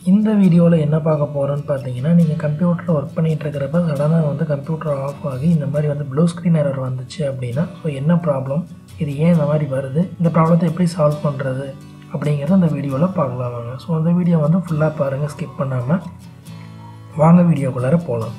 இந்த வீடியோவில் என்ன பார்க்க போகிறோன்னு பார்த்தீங்கன்னா நீங்கள் கம்ப்யூட்டரில் ஒர்க் பண்ணிகிட்டு இருக்கிறப்ப சடனாக வந்து கம்ப்யூட்டர் ஆஃப் ஆகி இந்த மாதிரி வந்து ப்ளூ ஸ்க்ரீன் எரர் வந்துச்சு அப்படின்னா ஸோ என்ன ப்ராப்ளம் இது ஏன் இந்த மாதிரி வருது இந்த ப்ராப்ளத்தை எப்படி சால்வ் பண்ணுறது அப்படிங்கிறத இந்த வீடியோவில் பார்க்கலாம் வாங்க ஸோ அந்த வீடியோ வந்து ஃபுல்லாக பாருங்கள் ஸ்கிப் பண்ணாமல் வாங்க வீடியோக்குள்ளார போகலாம்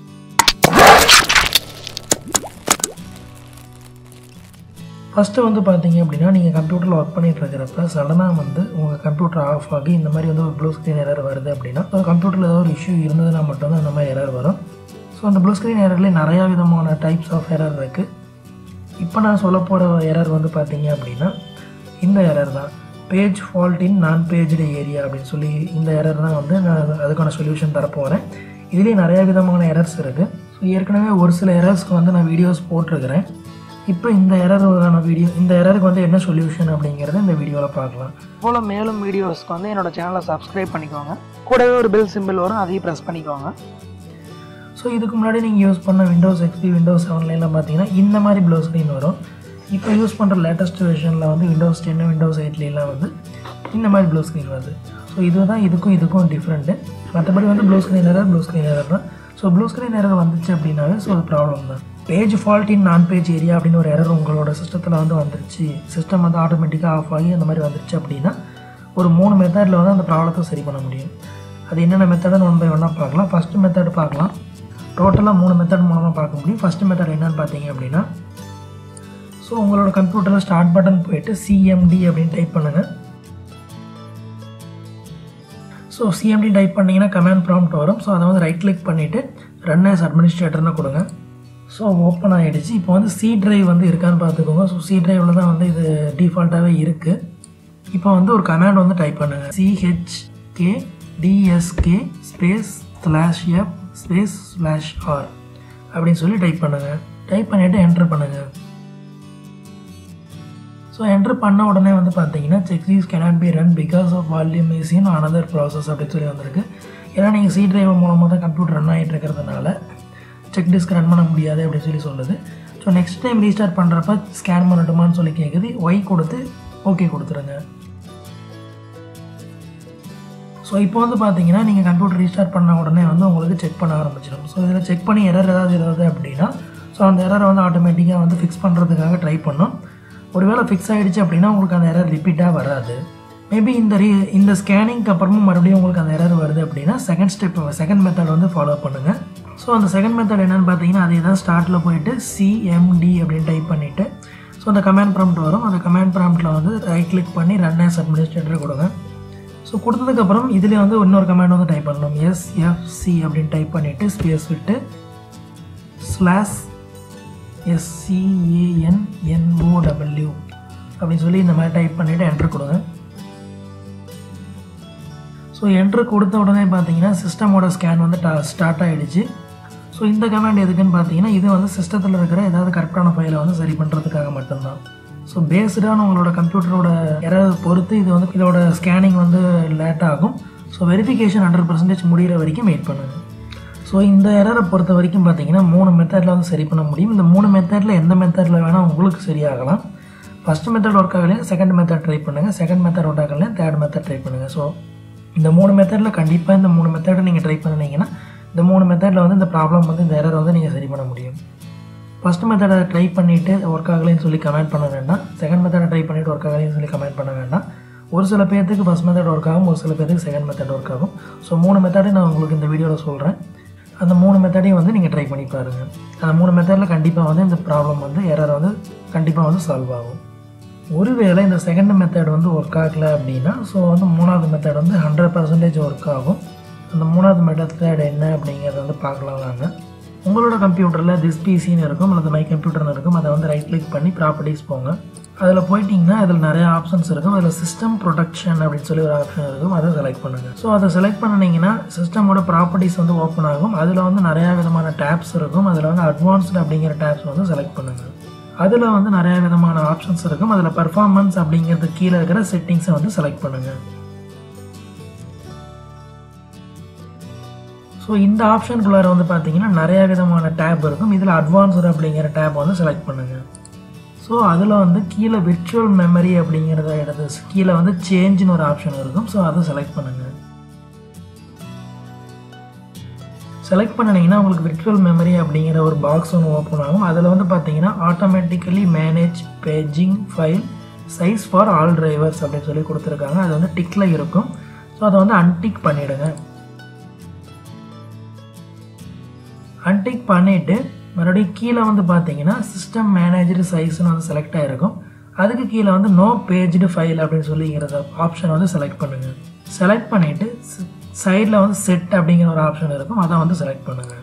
ஃபஸ்ட்டு வந்து பார்த்தீங்க அப்படின்னா நீங்கள் கம்ப்யூட்டரில் ஒர்க் பண்ணிட்டு இருக்கிறப்ப சடனாக வந்து உங்கள் கம்ப்யூட்டர் ஆஃப் ஆகி இந்த மாதிரி வந்து ஒரு ப்ளூ ஸ்க்ரீன் எரர் வருது அப்படின்னா ஸோ கம்ப்யூட்டரில் ஏதோ ஒரு இஷ்யூ இருந்ததுன்னா மட்டும்தான் இந்த மாதிரி எரர் வரும் ஸோ அந்த ப்ளூ ஸ்க்ரீன் எரர்லேயே நிறையா விதமான டைப்ஸ் ஆஃப் எரர் இருக்குது இப்போ நான் சொல்ல போகிற எரர் வந்து பார்த்தீங்க அப்படின்னா இந்த எரர் தான் பேஜ் ஃபால்ட் இன் நான் பேஜ்டு ஏரியா அப்படின்னு சொல்லி இந்த எரர் தான் வந்து நான் அதுக்கான சொல்யூஷன் தரப்போகிறேன் இதுலேயே நிறையா விதமான எரர்ஸ் இருக்குது ஸோ ஏற்கனவே ஒரு சில எரர்ஸ்க்கு வந்து நான் வீடியோஸ் போட்டிருக்கிறேன் இப்போ இந்த எரருக்கான வீடியோ இந்த எரருக்கு வந்து என்ன சொல்யூஷன் அப்படிங்கிறத இந்த வீடியோவில் பார்க்கலாம் போல் மேலும் வீடியோஸ்க்கு வந்து என்னோட சேனலை சப்ஸ்கிரைப் பண்ணிக்கோங்க கூடவே ஒரு பெல் சிம்பிள் வரும் அதையும் ப்ரெஸ் பண்ணிக்கோங்க ஸோ இதுக்கு முன்னாடி நீங்கள் யூஸ் பண்ண விண்டோஸ் எக்ஸ்பி விண்டோஸ் செவன்லாம் பார்த்தீங்கன்னா இந்த மாதிரி ப்ளூ ஸ்க்ரீன் வரும் இப்போ யூஸ் பண்ணுற லேட்டஸ்ட் வெர்ஷனில் வந்து விண்டோஸ் டென்னு விண்டோஸ் எயிட்லாம் வந்து இந்த மாதிரி ப்ளூ ஸ்க்ரீன் வருது ஸோ இதுதான் இதுக்கும் இதுக்கும் டிஃப்ரெண்ட்டு மற்றபடி வந்து blue screen error blue screen error தான் ஸோ ப்ளூ ஸ்க்ரீன் எரர் வந்துச்சு அப்படின்னாவே ஸோ அது ப்ராப்ளம் தான் பேஜ் ஃபால்ட் இன் நான் பேஜ் ஏரியா அப்படின்னு ஒரு எரர் உங்களோட சிஸ்டத்தில் வந்து வந்துருச்சு சிஸ்டம் வந்து ஆட்டோமேட்டிக்காக ஆஃப் ஆகி அந்த மாதிரி வந்துருச்சு அப்படின்னா ஒரு மூணு மெத்தடில் வந்து அந்த ப்ராப்ளத்தை சரி பண்ண முடியும் அது என்னென்ன மெத்தடுன்னு ஒன் பை ஒன்னாக பார்க்கலாம் ஃபஸ்ட்டு மெத்தட் பார்க்கலாம் டோட்டலாக மூணு மெத்தட் மூலமாக பார்க்க முடியும் ஃபஸ்ட்டு மெத்தட் என்னன்னு பார்த்தீங்க அப்படின்னா ஸோ உங்களோட கம்ப்யூட்டரில் ஸ்டார்ட் பட்டன் போயிட்டு சிஎம்டி அப்படின்னு டைப் பண்ணுங்கள் ஸோ சிஎம்டி டைப் பண்ணிங்கன்னா கமாண்ட் ப்ராம்ப்ட் வரும் ஸோ அதை வந்து ரைட் கிளிக் பண்ணிவிட்டு ரன் ஆஸ் அட்மினிஸ்ட்ரேட்டர்னு கொடுங்க ஸோ ஓப்பன் ஆகிடுச்சு இப்போ வந்து சி ட்ரைவ் வந்து இருக்கான்னு பார்த்துக்கோங்க ஸோ சி ட்ரைவில் தான் வந்து இது டிஃபால்ட்டாகவே இருக்குது இப்போ வந்து ஒரு கமாண்ட் வந்து டைப் பண்ணுங்கள் CHK DSK space slash F space slash R அப்படின்னு சொல்லி டைப் பண்ணுங்கள் டைப் பண்ணிவிட்டு என்ட்ரு பண்ணுங்கள் ஸோ என்ட்ரு பண்ண உடனே வந்து பார்த்தீங்கன்னா check use cannot be run because of volume is in another process அப்படின்னு சொல்லி வந்திருக்கு ஏன்னா நீங்கள் சி டிரைவர் மூலமாக தான் கம்ப்யூட்டர் ரன் ஆகிட்டு இருக்கிறதுனால செக் டிஸ்க் ரன் பண்ண முடியாது அப்படின்னு சொல்லி சொல்லுது ஸோ நெக்ஸ்ட் டைம் ரீஸ்டார்ட் பண்ணுறப்ப ஸ்கேன் பண்ணட்டுமான்னு சொல்லி கேட்குது ஒய் கொடுத்து ஓகே கொடுத்துருங்க ஸோ இப்போ வந்து பார்த்தீங்கன்னா நீங்கள் கம்ப்யூட்டர் ரீஸ்டார்ட் பண்ண உடனே வந்து உங்களுக்கு செக் பண்ண ஆரம்பிச்சிடும் ஸோ இதில் செக் பண்ணி எரர் ஏதாவது இருந்தது அப்படின்னா ஸோ அந்த எரரை வந்து ஆட்டோமேட்டிக்காக வந்து ஃபிக்ஸ் பண்ணுறதுக்காக ட்ரை பண்ணோம் ஒருவேளை ஃபிக்ஸ் ஆகிடுச்சு அப்படின்னா உங்களுக்கு அந்த எரர் ரிப்பீட்டாக வராது மேபி இந்த ரீ இந்த ஸ்கேனிங்க்கு அப்புறமும் மறுபடியும் உங்களுக்கு அந்த எரர் வருது அப்படின்னா செகண்ட் ஸ்டெப் செகண்ட் மெத்தட் வந்து ஃபாலோ பண்ணுங்கள் ஸோ அந்த செகண்ட் மெத்தட் என்னென்னு பார்த்தீங்கன்னா அதே தான் ஸ்டார்ட்டில் போயிட்டு சிஎம்டி அப்படின்னு டைப் பண்ணிவிட்டு ஸோ அந்த கமாண்ட் ப்ராம்ப்ட் வரும் அந்த கமாண்ட் ப்ராம்ப்ட்டில் வந்து ரைட் கிளிக் பண்ணி ரன் ஆஸ் அட்மினிஸ்ட்ரேட்டர் கொடுங்க ஸோ கொடுத்ததுக்கப்புறம் இதில் வந்து இன்னொரு கமாண்ட் வந்து டைப் பண்ணணும் எஸ்எஃப்சி அப்படின்னு டைப் பண்ணிவிட்டு ஸ்பேஸ் விட்டு ஸ்லாஷ் எஸ்சிஏஎன்என்ஓடபிள்யூ அப்படின்னு சொல்லி இந்த மாதிரி டைப் பண்ணிவிட்டு என்ட்ரு கொடுங்க ஸோ என்ட்ரு கொடுத்த உடனே பார்த்தீங்கன்னா சிஸ்டமோட ஸ்கேன் வந்து ஸ்டார்ட் ஆகிடுச்சு ஸோ இந்த கமாண்ட் எதுக்குன்னு பார்த்தீங்கன்னா இது வந்து சிஸ்டத்தில் இருக்கிற ஏதாவது கரெக்டான ஃபைலை வந்து சரி பண்ணுறதுக்காக மட்டும்தான் ஸோ பேஸ்டான உங்களோட கம்ப்யூட்டரோட எரர் பொறுத்து இது வந்து இதோட ஸ்கேனிங் வந்து லேட் ஆகும் ஸோ வெரிஃபிகேஷன் ஹண்ட்ரட் பர்சன்டேஜ் முடிகிற வரைக்கும் வெயிட் பண்ணுங்கள் ஸோ இந்த எரரை பொறுத்த வரைக்கும் பார்த்தீங்கன்னா மூணு மெத்தடில் வந்து சரி பண்ண முடியும் இந்த மூணு மெத்தடில் எந்த மெத்தடில் வேணால் உங்களுக்கு சரியாகலாம் ஃபஸ்ட்டு மெத்தட் ஒர்க் ஆகலையும் செகண்ட் மெத்தட் ட்ரை பண்ணுங்கள் செகண்ட் மெத்தட் ஒர்க் ஆகலையும் தேர்ட் மெத்தட் ட்ரை பண்ணுங்கள் ஸோ இந்த மூணு மெத்தடில் கண்டிப்பாக இந்த மூணு மெத்தடை நீங்கள் ட்ரை பண்ணிங்கன்னா இந்த மூணு மெத்தடில் வந்து இந்த ப்ராப்ளம் வந்து இந்த எரர் வந்து நீங்கள் சரி பண்ண முடியும் ஃபஸ்ட் மெத்தடை ட்ரை பண்ணிவிட்டு ஒர்க் ஆகலைன்னு சொல்லி கமெண்ட் பண்ண வேண்டாம் செகண்ட் மெத்தடை ட்ரை பண்ணிவிட்டு ஒர்க் ஆகலைன்னு சொல்லி கமெண்ட் பண்ண வேண்டாம் ஒரு சில பேர்த்துக்கு ஃபஸ்ட் மெத்தட் ஒர்க் ஆகும் ஒரு சில பேருக்கு செகண்ட் மெத்தட் ஒர்க் ஆகும் ஸோ மூணு மெத்தடையும் நான் உங்களுக்கு இந்த வீடியோவில் சொல்கிறேன் அந்த மூணு மெத்தடையும் வந்து நீங்கள் ட்ரை பண்ணி பாருங்கள் அந்த மூணு மெத்தடில் கண்டிப்பாக வந்து இந்த ப்ராப்ளம் வந்து எரர் வந்து கண்டிப்பாக வந்து சால்வ் ஆகும் ஒருவேளை இந்த செகண்ட் மெத்தட் வந்து ஒர்க் ஆகலை அப்படின்னா ஸோ வந்து மூணாவது மெத்தட் வந்து ஹண்ட்ரட் பர்சன்டேஜ் ஒர்க் ஆகும் அந்த மூணாவது மெத்தட் என்ன அப்படிங்கிறத வந்து பார்க்கலாம் வாங்க உங்களோட கம்ப்யூட்டரில் திஸ் பிசின்னு இருக்கும் அல்லது மை கம்ப்யூட்டர்னு இருக்கும் அதை வந்து ரைட் கிளிக் பண்ணி ப்ராப்பர்ட்டிஸ் போங்க அதில் போயிட்டிங்கன்னா அதில் நிறைய ஆப்ஷன்ஸ் இருக்கும் அதில் சிஸ்டம் ப்ரொடெக்ஷன் அப்படின்னு சொல்லி ஒரு ஆப்ஷன் இருக்கும் அதை செலக்ட் பண்ணுங்கள் ஸோ அதை செலக்ட் பண்ணினீங்கன்னா சிஸ்டமோட ப்ராப்பர்ட்டிஸ் வந்து ஓப்பன் ஆகும் அதில் வந்து நிறையா விதமான டேப்ஸ் இருக்கும் அதில் வந்து அட்வான்ஸ்டு அப்படிங்கிற டேப்ஸ் வந்து செலக்ட் பண்ணுங்கள் அதில் வந்து நிறைய விதமான ஆப்ஷன்ஸ் இருக்கும் அதில் பர்ஃபார்மன்ஸ் அப்படிங்கிறது கீழே இருக்கிற செட்டிங்ஸை வந்து செலக்ட் பண்ணுங்கள் ஸோ இந்த ஆப்ஷனுக்குள்ளார வந்து பார்த்தீங்கன்னா நிறைய விதமான டேப் இருக்கும் இதில் அட்வான்ஸ்டு அப்படிங்கிற டேப் வந்து செலக்ட் பண்ணுங்கள் ஸோ அதில் வந்து கீழே விர்ச்சுவல் மெமரி அப்படிங்கிறத எடுத்து கீழே வந்து சேஞ்சுன்னு ஒரு ஆப்ஷன் இருக்கும் ஸோ அதை செலக்ட் பண்ணுங்கள் செலக்ட் பண்ணினீங்கன்னா உங்களுக்கு விர்ச்சுவல் மெமரி அப்படிங்கிற ஒரு பாக்ஸ் ஒன்று ஓப்பன் ஆகும் அதில் வந்து பார்த்தீங்கன்னா automatically manage paging file size for all drivers அப்படின்னு சொல்லி கொடுத்துருக்காங்க அது வந்து டிக்கில் இருக்கும் ஸோ அதை வந்து அன்டிக் பண்ணிவிடுங்க அன்டிக் பண்ணிவிட்டு மறுபடியும் கீழே வந்து பார்த்தீங்கன்னா சிஸ்டம் மேனேஜர் சைஸ்னு வந்து செலக்ட் ஆகிருக்கும் அதுக்கு கீழே வந்து நோ பேஜ்டு ஃபைல் அப்படின்னு சொல்லிங்கிறத ஆப்ஷன் வந்து செலக்ட் பண்ணுங்கள் செலக்ட் பண்ணிவிட்டு சைடில் வந்து செட் அப்படிங்கிற ஒரு ஆப்ஷன் இருக்கும் அதை வந்து செலக்ட் பண்ணுங்கள்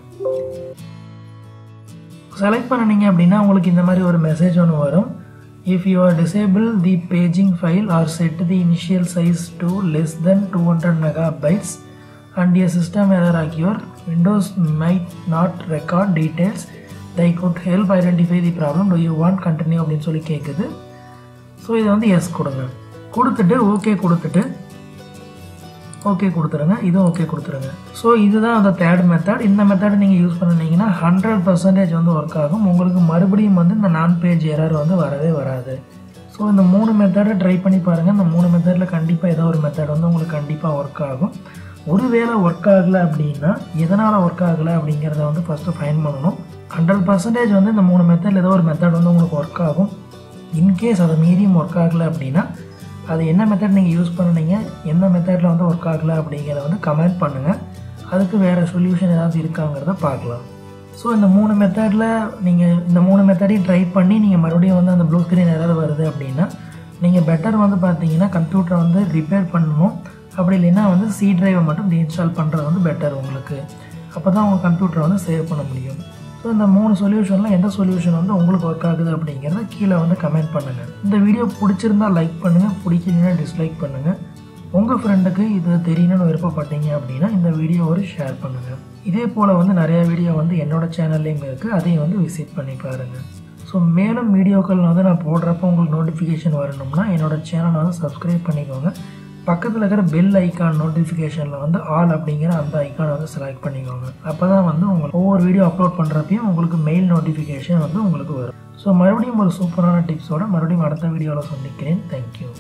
செலக்ட் பண்ணினீங்க அப்படின்னா உங்களுக்கு இந்த மாதிரி ஒரு மெசேஜ் ஒன்று வரும் if you are disable the paging file or set the initial size to less than two hundred megabytes and your system error occur Windows might not record details that could help identify the problem do you want continue அப்படின்னு சொல்லி கேட்குது so இதை வந்து S கொடுங்க கொடுத்துட்டு okay கொடுத்துட்டு okay கொடுத்துருங்க இதுவும் ஓகே கொடுத்துருங்க ஸோ இதுதான் அந்த தேர்ட் மெத்தட் இந்த மெத்தட் நீங்கள் யூஸ் பண்ணினீங்கன்னா ஹண்ட்ரட் பர்சன்டேஜ் வந்து ஒர்க் ஆகும் உங்களுக்கு மறுபடியும் வந்து இந்த நான் பேஜ் எரர் வந்து வரவே வராது ஸோ இந்த மூணு மெத்தடை ட்ரை பண்ணி பாருங்கள் இந்த மூணு மெத்தடில் கண்டிப்பாக ஏதோ ஒரு மெத்தட் வந்து உங்களுக்கு கண்டிப்பாக ஒர்க் ஆகும் ஒருவேளை ஒர்க் ஆகலை அப்படின்னா எதனால் ஒர்க் ஆகலை அப்படிங்கிறத வந்து ஃபஸ்ட்டு ஃபைன் பண்ணணும் ஹண்ட்ரட் பர்சன்டேஜ் வந்து இந்த மூணு மெத்தடில் ஏதோ ஒரு மெத்தட் வந்து உங்களுக்கு ஒர்க் ஆகும் இன்கேஸ் அதை மீறியும் ஒர்க் ஆகலை அப்படின்னா அது என்ன மெத்தட் நீங்கள் யூஸ் பண்ணுனீங்க எந்த மெத்தடில் வந்து ஒர்க் ஆகலை அப்படிங்கிறத வந்து கமெண்ட் பண்ணுங்கள் அதுக்கு வேறு சொல்யூஷன் ஏதாவது இருக்காங்கிறத பார்க்கலாம் ஸோ இந்த மூணு மெத்தடில் நீங்கள் இந்த மூணு மெத்தடையும் ட்ரை பண்ணி நீங்கள் மறுபடியும் வந்து அந்த ப்ளூ ஸ்க்ரீன் ஏதாவது வருது அப்படின்னா நீங்கள் பெட்டர் வந்து பார்த்தீங்கன்னா கம்ப்யூட்டரை வந்து ரிப்பேர் பண்ணணும் அப்படி இல்லைன்னா வந்து சி டிரைவை மட்டும் இன்ஸ்டால் பண்ணுறது வந்து பெட்டர் உங்களுக்கு அப்போ தான் உங்கள் கம்ப்யூட்டரை வந்து சேவ் பண்ண முடியும் ஸோ இந்த மூணு சொல்யூஷனில் எந்த சொல்யூஷன் வந்து உங்களுக்கு ஒர்க் ஆகுது அப்படிங்கிறத கீழே வந்து கமெண்ட் பண்ணுங்கள் இந்த வீடியோ பிடிச்சிருந்தா லைக் பண்ணுங்கள் பிடிக்கலன்னா டிஸ்லைக் பண்ணுங்கள் உங்கள் ஃப்ரெண்டுக்கு இது தெரியணும்னு விருப்பப்பட்டீங்க அப்படின்னா இந்த வீடியோ ஒரு ஷேர் பண்ணுங்கள் இதே போல் வந்து நிறைய வீடியோ வந்து என்னோடய சேனல்லையும் இருக்குது அதையும் வந்து விசிட் பண்ணி பாருங்கள் ஸோ மேலும் வீடியோக்கள் வந்து நான் போடுறப்போ உங்களுக்கு நோட்டிஃபிகேஷன் வரணும்னா என்னோடய சேனலை வந்து சப்ஸ்கிரைப் பண்ணிக்கோங்க பக்கத்தில் இருக்கிற பெல் ஐக்கான் நோட்டிஃபிகேஷனில் வந்து ஆல் அப்படிங்கிற அந்த ஐக்கானை வந்து செலக்ட் பண்ணிக்கோங்க அப்போ தான் வந்து உங்களுக்கு ஒவ்வொரு வீடியோ அப்லோட் பண்ணுறப்பையும் உங்களுக்கு மெயில் நோட்டிஃபிகேஷன் வந்து உங்களுக்கு வரும் ஸோ மறுபடியும் ஒரு சூப்பரான டிப்ஸோட மறுபடியும் அடுத்த வீடியோவில் சந்திக்கிறேன் தேங்க்யூ